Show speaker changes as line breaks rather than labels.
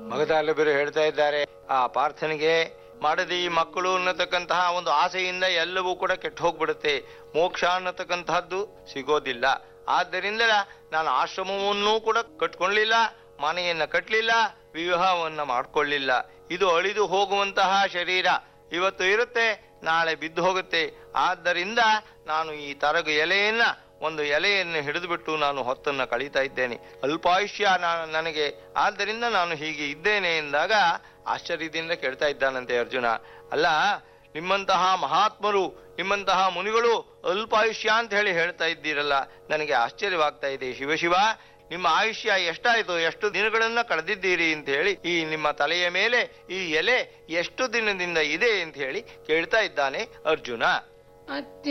ಮಗತಾಲಭ್ಯರು ಹೇಳ್ತಾ ಇದ್ದಾರೆ ಆ ಪಾರ್ಥನಿಗೆ ಮಾಡದಿ ಈ ಮಕ್ಕಳು ಅನ್ನತಕ್ಕಂತಹ ಒಂದು ಆಸೆಯಿಂದ ಎಲ್ಲವೂ ಕೂಡ ಕೆಟ್ಟು ಹೋಗ್ಬಿಡುತ್ತೆ ಮೋಕ್ಷ ಅನ್ನತಕ್ಕಂತಹದ್ದು ಸಿಗೋದಿಲ್ಲ ಆದ್ದರಿಂದ ನಾನು ಆಶ್ರಮವನ್ನೂ ಕೂಡ ಕಟ್ಕೊಳ್ಳಿಲ್ಲ ಮನೆಯನ್ನ ಕಟ್ಟಲಿಲ್ಲ ವಿವಾಹವನ್ನ ಮಾಡ್ಕೊಳ್ಳಿಲ್ಲ ಇದು ಅಳಿದು ಹೋಗುವಂತಹ ಶರೀರ ಇವತ್ತು ಇರುತ್ತೆ ನಾಳೆ ಬಿದ್ದು ಹೋಗುತ್ತೆ ಆದ್ದರಿಂದ ನಾನು ಈ ತರಗು ಎಲೆಯನ್ನ ಒಂದು ಎಲೆಯನ್ನು ಹಿಡಿದುಬಿಟ್ಟು ನಾನು ಹೊತ್ತನ್ನ ಕಳೀತಾ ಇದ್ದೇನೆ ಅಲ್ಪಾಯುಷ್ಯ ನಾ- ನನಗೆ ಆದ್ದರಿಂದ ನಾನು ಹೀಗೆ ಇದ್ದೇನೆ ಎಂದಾಗ ಆಶ್ಚರ್ಯದಿಂದ ಕೇಳ್ತಾ ಇದ್ದಾನಂತೆ ಅರ್ಜುನ ಅಲ್ಲ ನಿಮ್ಮಂತಹ ಮಹಾತ್ಮರು ನಿಮ್ಮಂತಹ ಮುನಿಗಳು ಅಲ್ಪಾಯುಷ್ಯ ಅಂತ ಹೇಳಿ ಹೇಳ್ತಾ ಇದ್ದೀರಲ್ಲ ನನಗೆ ಆಶ್ಚರ್ಯವಾಗ್ತಾ ಇದೆ ಶಿವಶಿವ ನಿಮ್ಮ ಆಯುಷ್ಯ ಎಷ್ಟಾಯ್ತು ಎಷ್ಟು ದಿನಗಳನ್ನ ಕಳೆದಿದ್ದೀರಿ ಅಂತ ಹೇಳಿ ಈ ನಿಮ್ಮ ತಲೆಯ ಮೇಲೆ ಈ ಎಲೆ ಎಷ್ಟು ದಿನದಿಂದ ಇದೆ ಅಂತ ಹೇಳಿ ಕೇಳ್ತಾ ಇದ್ದಾನೆ ಅರ್ಜುನ
ಅತ್ಯ